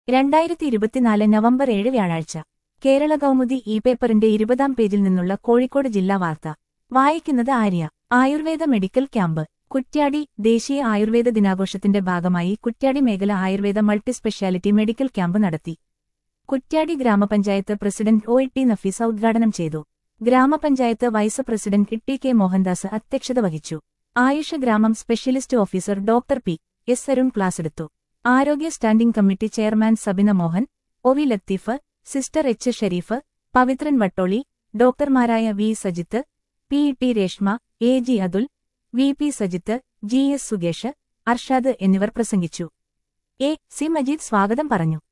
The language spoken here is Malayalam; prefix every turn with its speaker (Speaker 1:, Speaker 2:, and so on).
Speaker 1: രണ്ടായിരത്തി ഇരുപത്തിനാല് നവംബർ ഏഴ് വ്യാഴാഴ്ച കേരള കൗമുദി ഇ പേപ്പറിന്റെ ഇരുപതാം പേജിൽ നിന്നുള്ള കോഴിക്കോട് ജില്ലാ വാർത്ത വായിക്കുന്നത് ആര്യ ആയുർവേദ മെഡിക്കൽ ക്യാമ്പ് കുറ്റ്യാടി ദേശീയ ആയുർവേദ ദിനാഘോഷത്തിന്റെ ഭാഗമായി കുറ്റ്യാടി മേഖല Ayurveda multi speciality medical camp നടത്തി കുറ്റ്യാടി ഗ്രാമപഞ്ചായത്ത് പ്രസിഡന്റ് ഒ ടി നഫീസ ഉദ്ഘാടനം ചെയ്തു ഗ്രാമപഞ്ചായത്ത് vice president T K Mohandas അധ്യക്ഷത വഹിച്ചു ആയുഷ ഗ്രാമം specialist officer doctor P S Arun ക്ലാസെടുത്ു ആരോഗ്യ standing committee chairman Sabina Mohan O V Latheef sister H Shareef Pavithran Vattoli ഡോക്ടർമാരായ V Sajith P T Reshma A G Athul V P Sajith G S സുഗേഷ് അർഷാദ് എന്നിവർ പ്രസംഗിച്ചു എ സി മജീദ് സ്വാഗതം പറഞ്ഞു